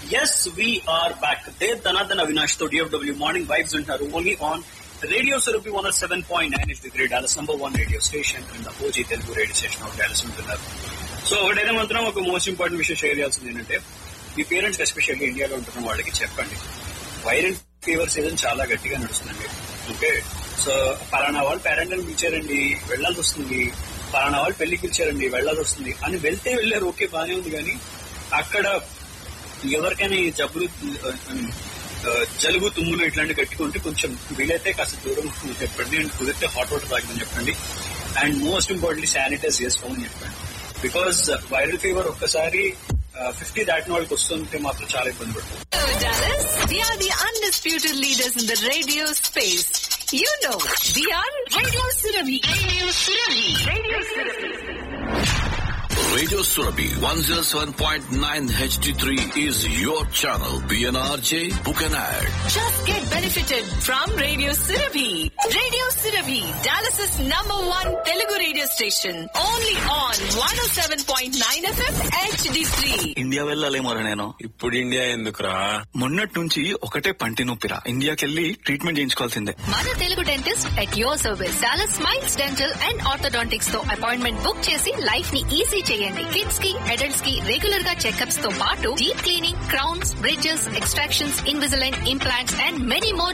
Yes we're back the ధనాధన అవినాష్ తో DFW morning vibes ఉంటారు only on radio Surabhi one seven point nine is the great Dallas number one radio station and OG Telugu radio station of Dallas ఉంటున్నారు so ఒకటైతే మాత్రం ఒక most important విషయం share చేయాల్సింది ఏంటంటే మీ పేరెంట్స్ ఎస్పెషల్లీ ఇండియాలో ఉంటున్న వాళ్ళకి చెప్పండి వైరల్ ఫీవర్ సీజన్ చాలా గట్టిగా నడుస్తుందండి ఓకే సో పలానా వాళ్ళు పేరెంట్ అని పిలిచారండి వెళ్ళాల్సి వస్తుంది పలానా వాళ్ళు పెళ్లికి పిలిచారండి వెళ్ళాల్సి వస్తుంది అని వెళ్తే వెళ్ళారు ఓకే బానే ఉంది కానీ అక్కడ ఎవరికైనా ఈ జబ్బులు ఆ, జలుబు తుమ్ములు ఇట్లాంటి కట్టుకుంటే కొంచెం వీలైతే కాస్త దూరం చెప్పండి అండ్ కుదిరితే హాట్ వాటర్ తాగమని చెప్పండి అండ్ మోస్ట్ ఇంపార్టెంట్లీ శానిటైజ్ చేసుకోమని చెప్పండి బికాస్ వైరల్ ఫీవర్ ఒక్కసారి ఫిఫ్టీ దాటిన వాళ్ళకి వస్తుంటే మాత్రం చాలా ఇబ్బంది పడుతుంది Hello, Dallas. We are the undisputed leaders in the radio space. You know, we are Radio Surabhi. Radio Surabhi. Radio Surabhi. Radio Surabhi 107.9 HD3 is your channel. PNRJ, book an ad. Just get benefited from Radio Surabhi. Radio Surabhi, Dallas's number one Telugu radio station. Only on 107.9 FM HD3. India వెళ్ళాలేమోరా నేను ఇప్పుడు India ఎందుకురా మొన్నటి నుంచి ఒకటే పంటి నొప్పిరా ఇండియాకెళ్ళి treatment చేయించుకోవాల్సిందే మన Telugu dentist at your service Dallas smiles dental and orthodontics తో అపాయింట్మెంట్ బుక్ చేసి లైఫ్ ని ఈజీ చేయండి కిడ్స్ కి అడల్ట్స్ కి రెగ్యులర్ గా చెకప్స్ తో పాటు deep cleaning crowns bridges extractions Invisalign implants and many more